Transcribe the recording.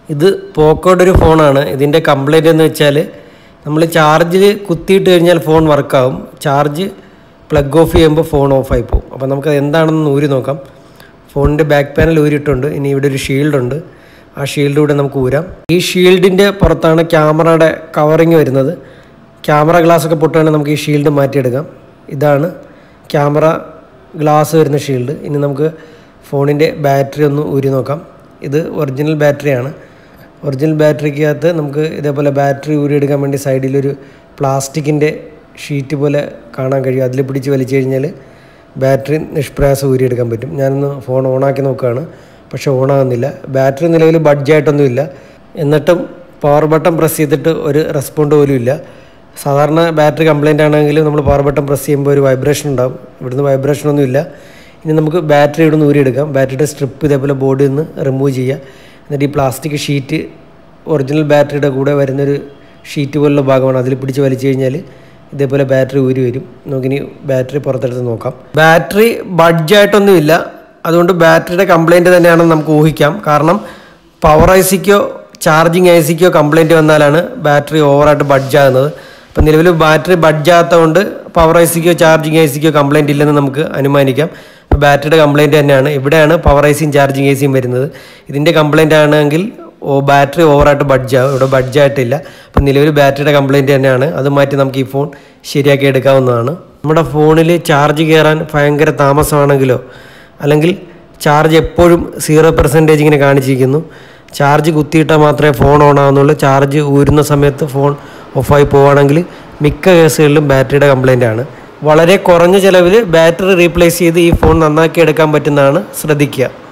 ഇത് പോക്കോയുടെ ഒരു ഫോണാണ് ഇതിൻ്റെ കംപ്ലൈൻറ്റ് എന്ന് വെച്ചാൽ നമ്മൾ ചാർജിൽ കുത്തിയിട്ട് കഴിഞ്ഞാൽ ഫോൺ വർക്കാവും ചാർജ് പ്ലഗ് ഓഫ് ചെയ്യുമ്പോൾ ഫോൺ ഓഫായി പോകും അപ്പോൾ നമുക്കത് എന്താണെന്ന് ഊരി നോക്കാം ഫോണിൻ്റെ ബാക്ക് പാനൽ ഊരിയിട്ടുണ്ട് ഇനി ഇവിടെ ഒരു ഷീൽഡ് ഉണ്ട് ആ ഷീൽഡ് കൂടെ നമുക്ക് ഊരാം ഈ ഷീൽഡിൻ്റെ പുറത്താണ് ക്യാമറയുടെ കവറിങ് വരുന്നത് ക്യാമറ ഗ്ലാസ് ഒക്കെ പൊട്ടുകയാണെങ്കിൽ നമുക്ക് ഈ ഷീൽഡ് മാറ്റിയെടുക്കാം ഇതാണ് ക്യാമറ ഗ്ലാസ് വരുന്ന ഷീൽഡ് ഇനി നമുക്ക് ഫോണിൻ്റെ ബാറ്ററി ഒന്ന് ഊരി നോക്കാം ഇത് ഒറിജിനൽ ബാറ്ററിയാണ് ഒറിജിനൽ ബാറ്ററിക്കകത്ത് നമുക്ക് ഇതേപോലെ ബാറ്ററി ഊരിയെടുക്കാൻ വേണ്ടി സൈഡിലൊരു പ്ലാസ്റ്റിക്കിൻ്റെ ഷീറ്റ് പോലെ കാണാൻ കഴിയും അതിൽ പിടിച്ച് വലിച്ചു കഴിഞ്ഞാൽ ബാറ്ററി നിഷ്പ്രയാസം ഊരിയെടുക്കാൻ പറ്റും ഞാനൊന്ന് ഫോൺ ഓണാക്കി നോക്കുകയാണ് പക്ഷേ ഓണാകുന്നില്ല ബാറ്ററി നിലവിൽ ബഡ്ജായിട്ടൊന്നുമില്ല എന്നിട്ടും പവർ ബട്ടൺ പ്രസ് ചെയ്തിട്ട് ഒരു റെസ്പോണ്ട് പോലും ഇല്ല സാധാരണ ബാറ്ററി കംപ്ലൈൻ്റ് ആണെങ്കിൽ നമ്മൾ പവർ ബട്ടൺ പ്രസ് ചെയ്യുമ്പോൾ ഒരു വൈബ്രേഷൻ ഉണ്ടാകും ഇവിടുന്ന് വൈബ്രേഷൻ ഒന്നും ഇല്ല ഇനി നമുക്ക് ബാറ്ററി ഇവിടുന്ന് ഊരിയെടുക്കാം ബാറ്ററിയുടെ സ്ട്രിപ്പ് ഇതേപോലെ ബോർഡിൽ നിന്ന് റിമൂവ് ചെയ്യുക എന്നിട്ട് ഈ പ്ലാസ്റ്റിക് ഷീറ്റ് ഒറിജിനൽ ബാറ്ററിയുടെ കൂടെ വരുന്നൊരു ഷീറ്റ് പോലുള്ള ഭാഗമാണ് അതിൽ പിടിച്ച് വലിച്ചു കഴിഞ്ഞാൽ ഇതേപോലെ ബാറ്ററി ഊരി വരും നമുക്കിനി ബാറ്ററി പുറത്തെടുത്ത് നോക്കാം ബാറ്ററി ബഡ്ജായിട്ടൊന്നുമില്ല അതുകൊണ്ട് ബാറ്ററിയുടെ കംപ്ലൈൻറ്റ് തന്നെയാണെന്ന് നമുക്ക് ഊഹിക്കാം കാരണം പവർ ഐ സിക്കോ ചാർജിങ് ഐ സിക്കോ കംപ്ലൈൻറ്റ് വന്നാലാണ് ബാറ്ററി ഓവറായിട്ട് ബഡ്ജാകുന്നത് അപ്പം നിലവിൽ ബാറ്ററി ബഡ്ജാകാത്തതുകൊണ്ട് പവർ ഐ സിക്കോ ചാർജിങ് ഐ സിക്കോ കംപ്ലൈൻറ്റ് ഇല്ലെന്ന് നമുക്ക് അനുമാനിക്കാം അപ്പോൾ ബാറ്ററിയുടെ കംപ്ലൈൻറ്റ് തന്നെയാണ് ഇവിടെയാണ് പവർ ഐ സിയും ചാർജിങ് ഐ സിയും വരുന്നത് ഇതിൻ്റെ കംപ്ലൈൻറ്റ് ആണെങ്കിൽ ഓ ബാറ്ററി ഓവറായിട്ട് ബഡ്ജാവും ഇവിടെ ബഡ്ജായിട്ടില്ല അപ്പം നിലവിൽ ബാറ്ററിയുടെ കംപ്ലൈൻറ്റ് തന്നെയാണ് അത് മാറ്റി നമുക്ക് ഈ ഫോൺ ശരിയാക്കി എടുക്കാവുന്നതാണ് നമ്മുടെ ഫോണിൽ ചാർജ് കയറാൻ ഭയങ്കര താമസമാണെങ്കിലോ അല്ലെങ്കിൽ ചാർജ് എപ്പോഴും സീറോ പെർസെൻറ്റേജ് ഇങ്ങനെ കാണിച്ചിരിക്കുന്നു ചാർജ് കുത്തിയിട്ടാൽ മാത്രമേ ഫോൺ ഓൺ ആവുന്നുള്ളൂ ചാർജ് ഊരുന്ന സമയത്ത് ഫോൺ ഓഫായി പോവുകയാണെങ്കിൽ മിക്ക കേസുകളിലും ബാറ്ററിയുടെ കംപ്ലൈൻ്റ് ആണ് വളരെ കുറഞ്ഞ ചിലവിൽ ബാറ്ററി റീപ്ലേസ് ചെയ്ത് ഈ ഫോൺ നന്നാക്കി എടുക്കാൻ പറ്റുന്നതാണ് ശ്രദ്ധിക്കുക